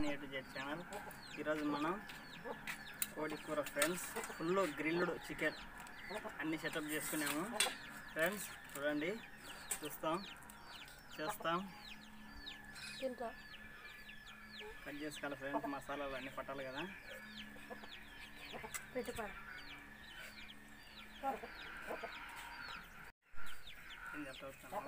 Kiran A to Z channel ఈరోజు మనం కోడి కూర ఫ్రెండ్స్ ఫుల్ గ్రిల్డ్ చికెన్ అన్ని సెటప్ చేసుకున్నాము ఫ్రెండ్స్ చూడండి చూస్తాం చేస్తాం తింటా కట్ చేసుకోవాలి ఫ్రెండ్స్ మసాలాలు అన్నీ పట్టాలి కదా పెట్టుకో ఏం చెప్తాను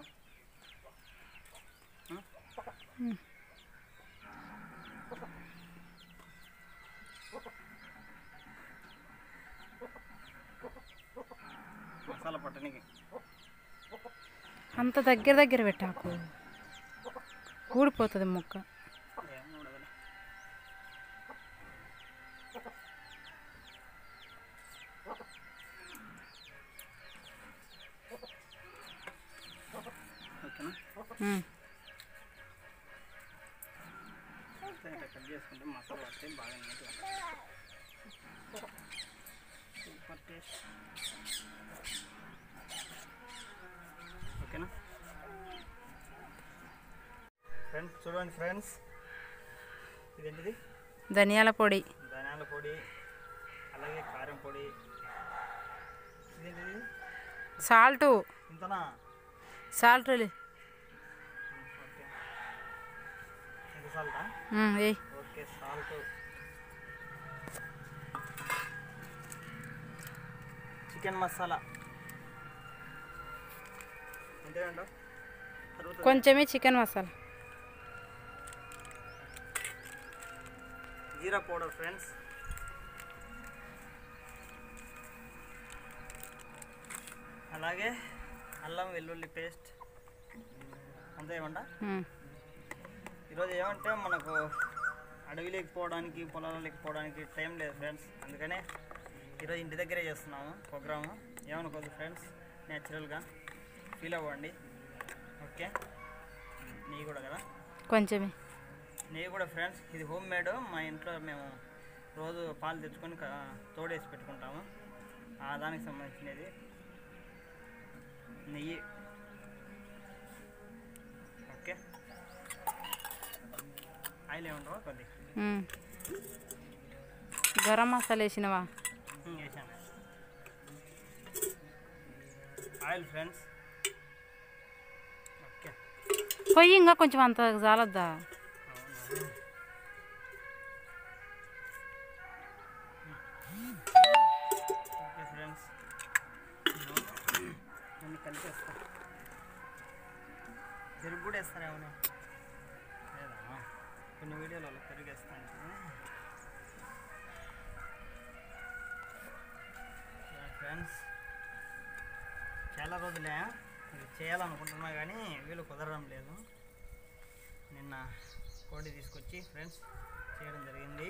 మసాలా పట్టనికి అంత దగ్గర దగ్గర పెట్టాకు ఊడిపోతుంది ముక్క ఏం ఉండదులే. ఓకేనా ఉమ్. అయితే ఇట్లా కట్ చేసుకుంటే మసాలా పడితే బాగా నీట్గా ఉంటుంది. సూపర్ టేస్ట్ ఓకేనా ఫ్రెండ్స్ చూడండి ఫ్రెండ్స్ ఇదేంటిది ధనియాల పొడి ధనియాల పొడి అలాగే కారం పొడి ఇదేంటిది సాల్ట్ ఇంతనా సాల్ట్ ఓకే ఇంత సాల్టా వేయి ఓకే సాల్ట్ చికెన్ మసాలా ఎంతేంటో కొంచెమే chicken masala jeera powder friends అలాగే అల్లం వెల్లుల్లి పేస్ట్ అంతే ఏమంటా ఉమ్. ఈరోజు ఏమంటే మనకు అడవిలోకి పోవడానికి పొలాలలోకి పోవడానికి టైం లేదు ఫ్రెండ్స్ అందుకనే ఈరోజు ఇంటి దగ్గరే చేస్తున్నాము ప్రోగ్రాము ఏమనుకోదు ఫ్రెండ్స్ న్యాచురల్గా ఫీల్ అవ్వండి ఓకే నెయ్యి కూడా కదా కొంచెమే నెయ్యి కూడా ఫ్రెండ్స్ ఇది హోమ్ మేడ్ మా ఇంట్లో మేము రోజు పాలు తెచ్చుకొని క- తోడేసి పెట్టుకుంటాము ఆ దానికి సంబంధించినది నెయ్యి ఓకే ఆయిల్ ఏముండవా కొద్ది ఉమ్. గరం మసాలా వేసినవా ఉమ్, వేసాను ఆయిల్ ఫ్రెండ్స్ ఓకే పొయ్యి ఇంకా కొంచెం అంత చాలద్దా అవునా ఓకే ఫ్రెండ్స్ కొన్ని కలిపేస్తా పెరుగు కూడా వేస్తారా ఏమన్నా లేదా కొన్ని వీడియోలలో పెరుగు వేస్తాను ఫ్రెండ్స్ చాలా రోజులే ఇది చేయాలనుకుంటున్నా కానీ వీలు కుదరడం లేదు నిన్న కోడి తీసుకొచ్చి ఫ్రెండ్స్ చేయడం జరిగింది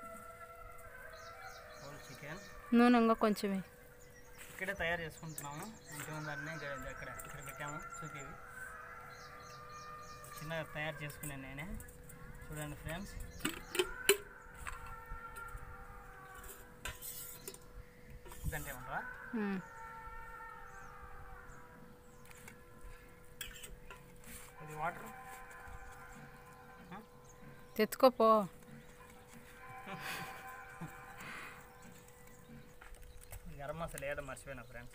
హోల్ చికెన్ నూనె ఇంకా కొంచెమే ఇక్కడే తయారు చేసుకుంటున్నాము ఇంటి ముందరనే ఇక్కడ ఇక్కడ ఇక్కడ పెట్టాము చూపేవి చిన్నగా తయారు చేసుకున్నాను నేనే చూడండి ఫ్రెండ్స్ ఇదంటే ఏమంటారా ఉమ్. ఇది వాటర్ తెచ్చుకోపో గరం మసాలా వేయడం మర్చిపోయినా ఫ్రెండ్స్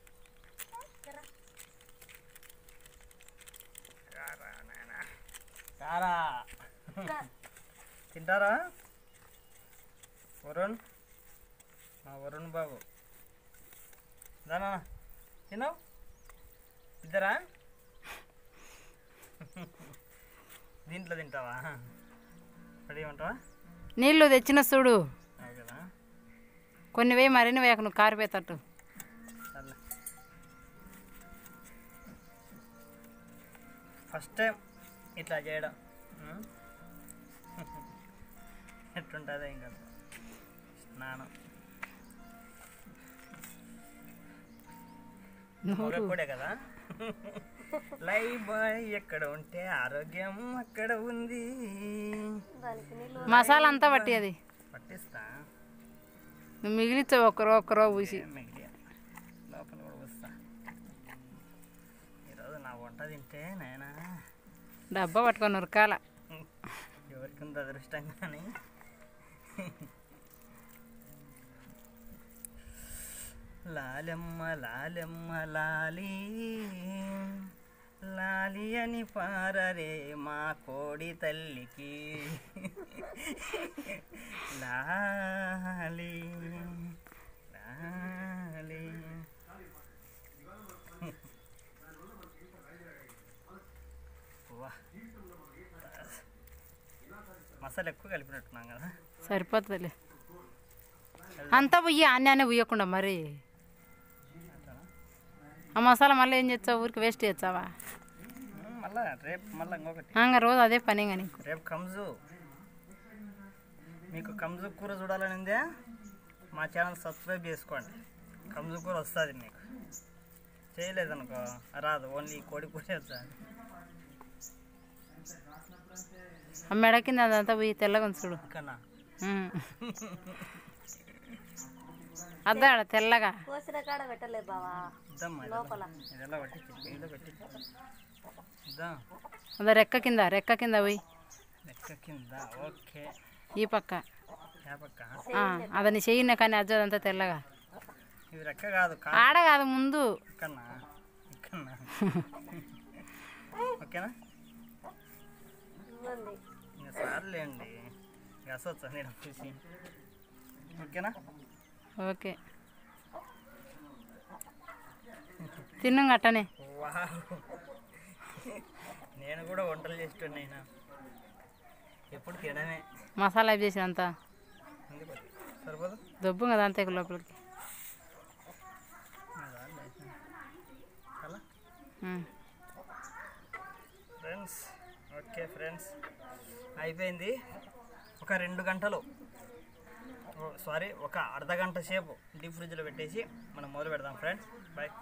రారా నాయనా. రారా తింటారా వరుణ్ మా వరుణ్ బాబు దానా తిన్నావు ఇద్దరా దీంట్లో తింటావా రెడీ ఉంటావా నీళ్ళు తెచ్చిన చూడు అవు కదా కొన్ని వేయి మరిన్ని వేయకు నువ్వు కారిపోయేటట్టు సర్లే ఫస్ట్ టైం ఇట్లా చేయడం ఉం? ఎట్లుంటుందో ఇంకా స్నానం మొగప్పుడే కదా లైఫ్ బాయ్ ఎక్కడ ఉంటే ఆరోగ్యం అక్కడ ఉంది దానికి నీళ్ళు మసాలా అంతా పట్టి అది పట్టిస్తా నువ్వు మిగిలిచ్చావు ఒక్కరో ఒక్కరో పూసి ఏం మిగిలియ లోపల కూడా వస్తా ఈరోజు నా వంట తింటే నాయనా డబ్బా పట్టుకొని ఉరకాల ఎవరికి ఉంది అదృష్టం కానీ లాలెమ్మ లాలెమ్మ లాలి లాలి అని పారరే మా కోడి తల్లికి లాలి లాలి వా మసాలా ఎక్కువ కలిపినట్టున్నాం కదా సరిపోతుందిలే అంతా పొయ్యి అన్నీ పొయ్యకుండా మరి ఆ మసాలా మళ్ళీ ఏం చేస్తావు ఊరికి వేస్ట్ చేస్తావా మ్మ్, మళ్ళా రేపు మళ్ళీ ఇంకొకటి ఇంకా రోజు అదే పని ఇంకా నీకు రేపు కంజు మీకు కంజు కూర చూడాలని ఉందా మా ఛానల్ సబ్స్క్రైబ్ చేసుకోండి కంజు కూర వస్తుంది మీకు చేయలేదనుకో రాదు ఓన్లీ కోడి కూర వస్తుంది ఆ మెడ కింద అదంతా పోయి తెల్లగా ఉంది చూడు కన్నా ఉమ్. అద్దాడ తెల్లగా కోసిన కాడ పెట్టలే బావా ఇద్దమ్మా లోపల. ఇదెలా పట్టించి ఇదిలో పట్టించి ఇద్దాం అదా రెక్క కింద రెక్క కింద పోయి లెక్క కింద ఓకే ఈ పక్క యా పక్క ఆ, అదని చెయ్యిన కానీ అజ్జదంతా తెల్లగా ఇది రెక్క కాదు కా ఆడ కాదు ముందు ఇక్కడనా ఇక్కడనా ఓకేనా ఇవ్వండి ఇంకా సార్లేండి గసొచ్చా నేను చూసి ఓకేనా ఓకే తిన్ను అట్టనే వావ్ నేను కూడా వంటలు చేస్తున్నాయినా ఎప్పుడు తినడమే మసాలా వేసి అంతా ఎందుకు సరిపోదు దొబ్బు కదా అంతే లోపలికి అలా ఉమ్. ఫ్రెండ్స్ ఓకే ఫ్రెండ్స్ అయిపోయింది ఒక రెండు గంటలు సారీ ఒక అర్ధ గంట సేపు డీప్ ఫ్రిడ్జ్లో పెట్టేసి మనం మొదలు పెడదాం ఫ్రెండ్స్ బాయ్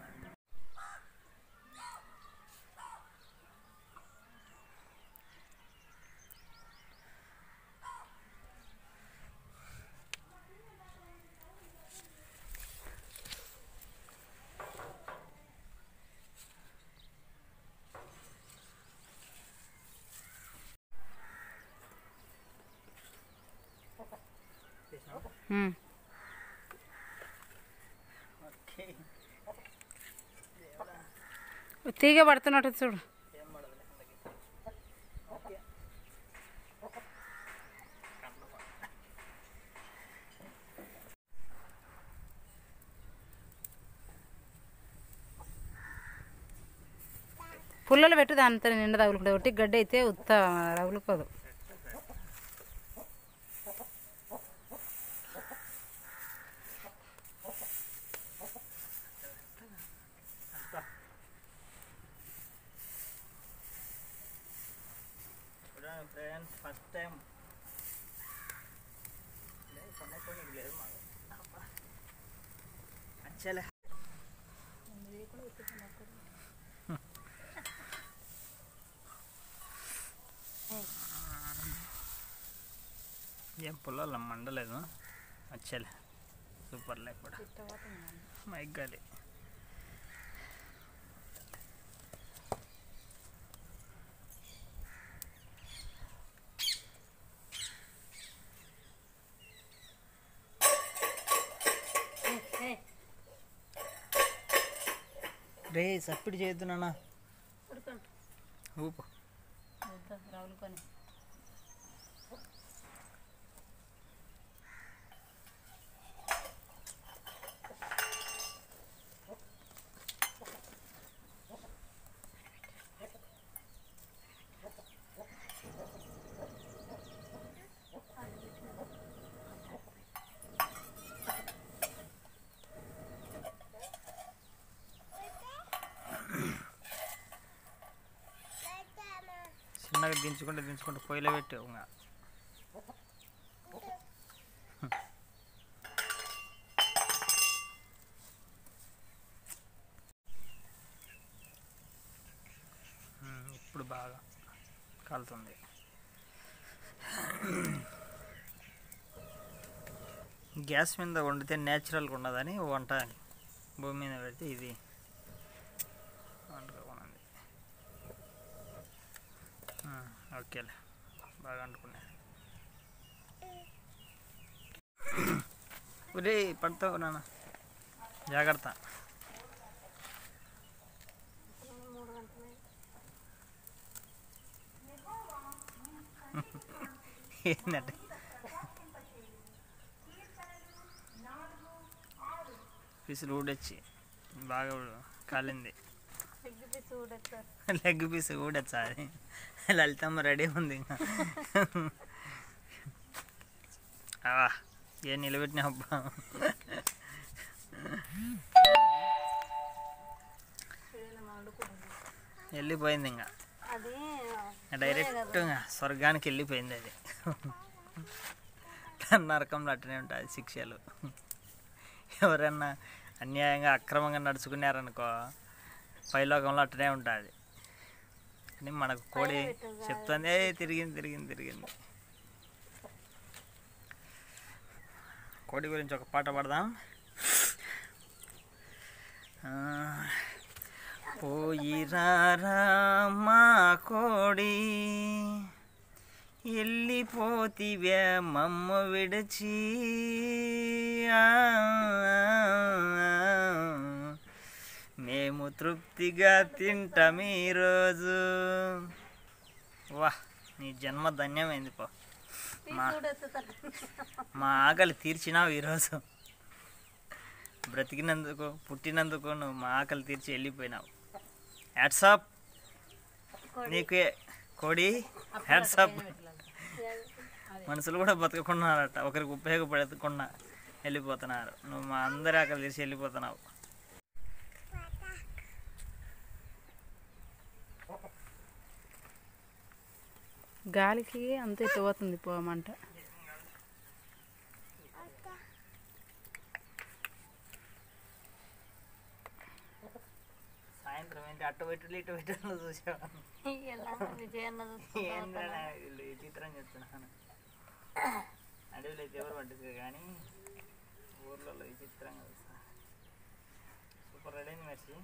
ఉమ్. ఓకే తీగ పడుతున్నట్టు చూడు పుల్లలు పెట్టు దాని అంతా నిండా తగులుకుంటుంది ఒకటి గడ్డి అయితే ఉత్త తగులుకోదు చూడండి ఫ్రెండ్స్ ఫస్ట్ టైం లేదు మాకు అబ్బా. అచ్చలే ఏం పుల్లలు మండలేదు అచ్చలే సూపర్ లే కూడా మైక్ గాలి రే సప్పిడి చేయొద్దు నాన్న ఊపు చిన్నగా దించుకుంటే దించుకుంటే పొయ్యిలో పెట్టి ఇంకా ఉమ్, ఇప్పుడు బాగా కాలుతుంది గ్యాస్ మీద వండితే న్యాచురల్గా ఉండదని వంట భూమి మీద పెడితే ఇది వండుకోమన్నది ఓకేలే బాగా అంటుకున్నాయి ఒరే పడతావు నాన్న జాగ్రత్త మూడు గంటలు ఏంటంటే పీసులు ఊడొచ్చి బాగా కాలింది ఎగ్గు పీస్ ఊడెత్తారు లెగ్ పీస్ ఊడొచ్చా అది లలితమ్మ రెడీ ఉంది ఇంకా అవా ఏ నిలబెట్టినా అబ్బా వెళ్ళిపోయింది ఇంకా అది డైరెక్ట్ స్వర్గానికి వెళ్ళిపోయింది అది నరకంలో అట్టనే ఉంటుంది శిక్షలు ఎవరన్నా అన్యాయంగా అక్రమంగా నడుచుకున్నారనుకో పైలోకంలో అట్టనే ఉంటుంది అని మనకు కోడి చెప్తుంది "ఏ, తిరిగింది తిరిగింది తిరిగింది కోడి గురించి ఒక పాట పాడదాం ఆ, పోయిరారా మా కోడి వెళ్ళిపోతివే మమ్మ విడిచి ఆ, మేము తృప్తిగా తింటాం ఈరోజు వా నీ జన్మ ధన్యమైంది పో మా ఊడెత్తుతారు మా ఆకలి తీర్చినావు ఈరోజు బ్రతికినందుకు పుట్టినందుకు నువ్వు మా ఆకలి తీర్చి వెళ్ళిపోయినావు హ్యాట్సాప్ నీకే కోడి హ్యాట్సాప్ మనుషులు కూడా బతకకున్నారట ఒకరికి ఉపయోగపడకుండా వెళ్ళిపోతున్నారు నువ్వు మా అందరి ఆకలి తీర్చి వెళ్ళిపోతున్నావు గాలికి అంత ఇటు పోతుంది పోమంట సాయంత్రం ఏంటి అట్టు పెట్టులు ఇటు పెట్టులు చూసావా ఎలా విజయన్న ఏంద్రా వీళ్ళు విచిత్రం చెప్తున్నాను అడవిలో అయితే ఎవరు పట్టుకు కానీ ఊర్లలో విచిత్రంగా చూస్తా సూపర్ రెడీ అయింది మెర్సి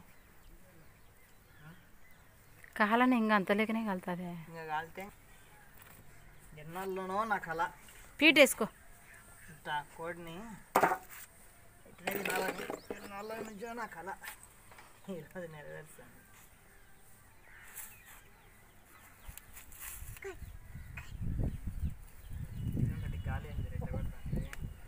కాలని ఇంకా అంత లేకనే కలుతుంది ఇంకా కాలితే ఎన్నాళ్ళలోనో నా కళ పీట్ వేసుకో ఇట్లా కోడిని ఇట్లనే తినాలని ఎన్నాళ్ళ నుంచో నా కళ ఈరోజు నెరవేరుస్తాను ఒకటి గాలి అయింది రెట్ట కొడతాంది.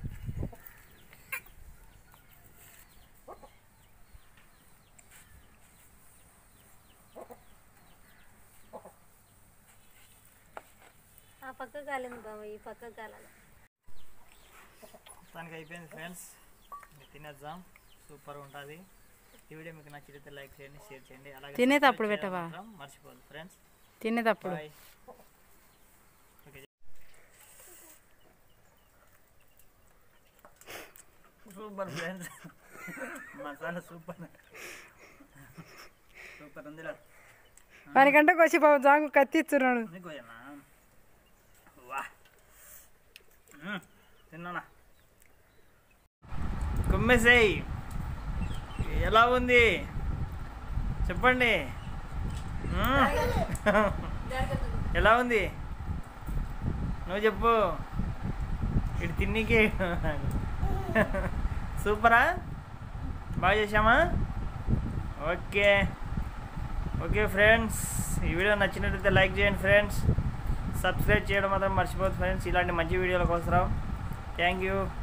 ఆ పక్క కాలింది బాబు ఈ పక్క కాలాలి మొత్తానికి అయిపోయింది ఫ్రెండ్స్ తినేద్దాం సూపర్ ఉంటుంది ఈ వీడియో మీకు నచ్చితే లైక్ చేయండి షేర్ చేయండి అలాగే తినేటప్పుడు subscribe చేయడం పెట్టవా? మాత్రం మర్చిపోదు ఫ్రెండ్స్ తినేటప్పుడు బాయ్ super friends masala super super ఉందిలా వానికంటే వచ్చి బాబు జాంగు కత్తిస్తున్నాడు నీకోయనా వా మ్మ్. తిన్నానా కుమ్మేసేయ్ ఎలా ఉంది చెప్పండి మ్మ్. ఎలా ఉంది నువ్వు చెప్పు ఇటు తిన్నీకి సూపరా బాగా చేసామా ఓకే ఓకే ఫ్రెండ్స్ ఈ వీడియో నచ్చినట్లయితే లైక్ చేయండి ఫ్రెండ్స్ సబ్స్క్రైబ్ చేయడం మాత్రం మర్చిపోదు ఫ్రెండ్స్ ఇలాంటి మంచి వీడియోల కోసం థ్యాంక్ యూ